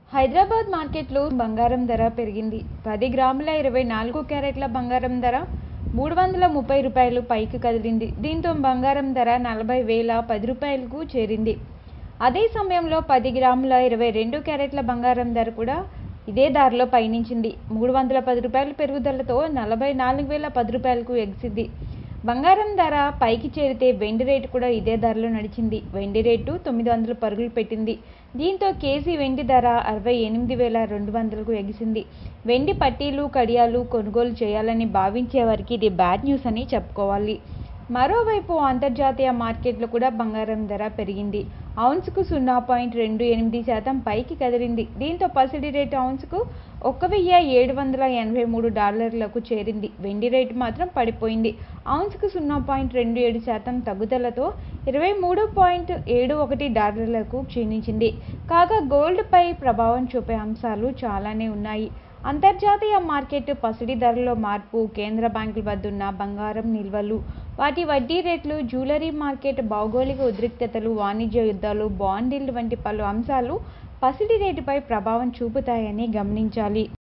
హైదరాబాద్ మార్కెట్లో బంగారం ధర పెరిగింది పది గ్రాముల ఇరవై నాలుగు క్యారెట్ల బంగారం ధర మూడు వందల ముప్పై రూపాయలు పైకి కదిలింది దీంతో బంగారం ధర నలభై వేల పది రూపాయలకు చేరింది అదే సమయంలో పది గ్రాముల ఇరవై రెండు క్యారెట్ల బంగారం ధర కూడా ఇదే ధరలో పయనించింది మూడు వందల పది రూపాయల పెరుగుదలతో నలభై నాలుగు వేల పది రూపాయలకు ఎగిసింది బంగారం ధర పైకి చేరితే వెండి రేటు కూడా ఇదే ధరలో నడిచింది వెండి రేటు తొమ్మిది వందల పరుగులు పెట్టింది దీంతో కేజీ వెండి ధర అరవై ఎనిమిది వేల రెండు వందలకు ఎగిసింది వెండి పట్టీలు కడియాలు కొనుగోలు చేయాలని భావించే వారికి ఇది బ్యాడ్ న్యూస్ అని చెప్పుకోవాలి మరోవైపు అంతర్జాతీయ మార్కెట్లో కూడా బంగారం ధర పెరిగింది ఔన్స్కు సున్నా పాయింట్ రెండు ఎనిమిది శాతం పైకి కదిలింది దీంతో పసిడి రేటు ఔన్స్కు ఒక్క వెయ్యి ఏడు వందల ఎనభై మూడు డాలర్లకు చేరింది వెండి రేటు మాత్రం పడిపోయింది ఔన్స్కు సున్నా పాయింట్ రెండు ఏడు శాతం తగ్గుదలతో ఇరవై మూడు పాయింట్ ఏడు ఒకటి డాలర్లకు క్షీణించింది కాగా గోల్డ్పై ప్రభావం చూపే అంశాలు చాలానే ఉన్నాయి అంతర్జాతీయ మార్కెట్ పసిడి ధరలో మార్పు కేంద్ర బ్యాంకుల వద్ద ఉన్న బంగారం నిల్వలు వాటి వడ్డీ రేట్లు జ్యువెలరీ మార్కెట్ భౌగోళిక ఉద్రిక్తతలు వాణిజ్య యుద్ధాలు బాండిల్ వంటి పలు అంశాలు పసిడి రేటుపై ప్రభావం చూపుతాయని గమనించాలి